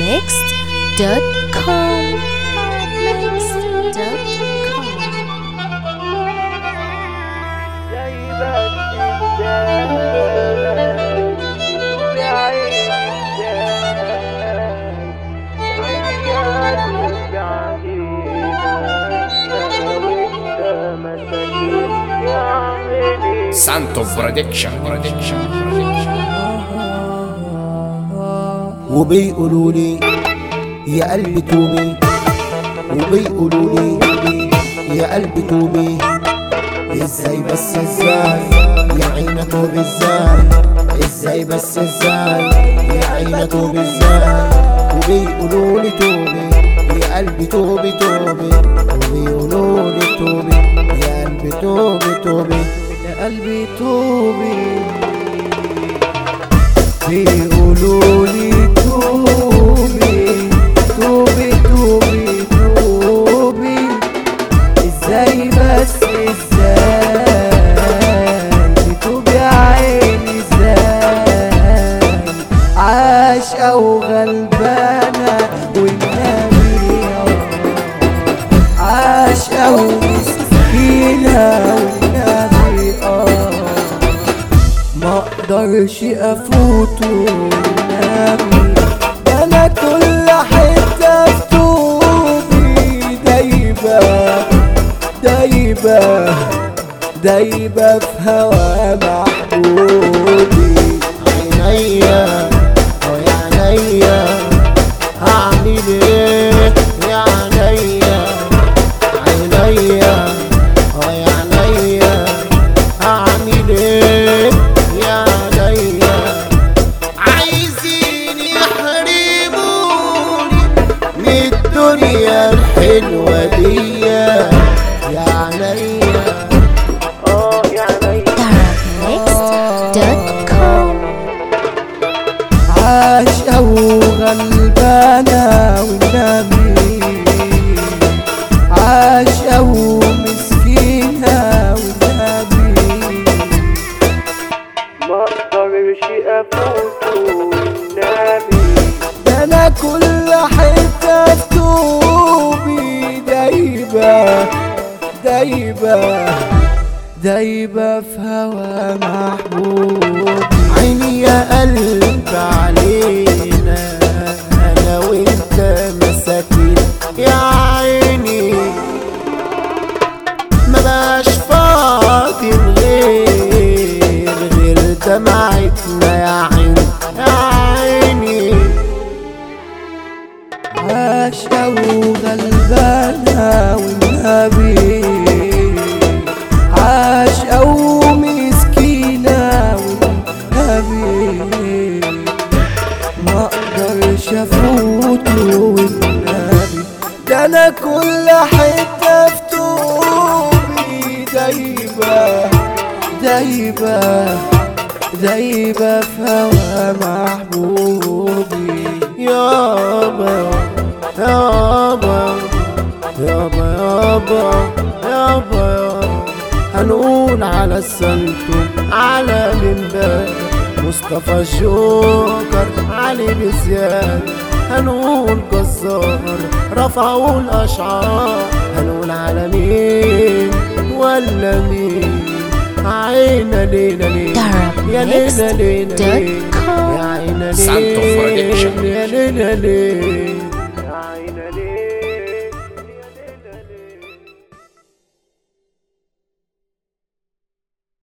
arabmixed.com arabmixed.com Santo Production Production وبيقولوا لي يا قلبي توبي وبيقولوا لي يا قلبي توبي ازاي بس ازاي يا عيني توبي ازاي ازاي بس ازاي يا عيني توبي ازاي وبيقولوا لي توبي يا قلبي توبي توبي وبيقولوا لي توبي يا قلبي توبي توبي يا قلبي توبي بيقولوا لي توبي توبي توبي توبي ازاي بس ازاي بتوبي يا عيني ازاي عاش او غلبانة والنبي عاش او مسكينة والنبي اه ما اقدرش افوته نامي انا كل حته في طوبي دايبه دايبه دايبه في هوا محبوبي عينيا اه يا عينيا هعمل ايه يا عينيا عينيا اه يا عينيا هعمل ايه يا عينيا عايزين يحرموني من الدنيا الحلوة دي يا عينيا اه يا عينيا arabmixed.com عاش او غلبانة والنبي عاش او مسكينة والنبي ما اقدرش افوته والنبي ده انا كل حتة في توبي دايبة دايبة دايبة في هوا محبوبي عيني يا قلب علينا انا وانت مساكين يا عيني ما بقاش فاضي غير غير دمعتنا يا عيني يا عيني عاش او غلبانة والنبي عاش او مسكينة والنبي ما اقدرش افوته والنبي ده انا كل حتة في توبي دايبة دايبة دايبة في هوا محبوبي يابا يابا يابا يابا يابا يابا هنقول على السنتو على منبر مصطفى الجوكر علي بزياد هنقول جزار رفعوا الأشعار هنقول على مين ولا مين عينا لينا ليه يا لينا لينا ليه يا عينا arabmixed.com ليه Santo Production. يا لينا ليه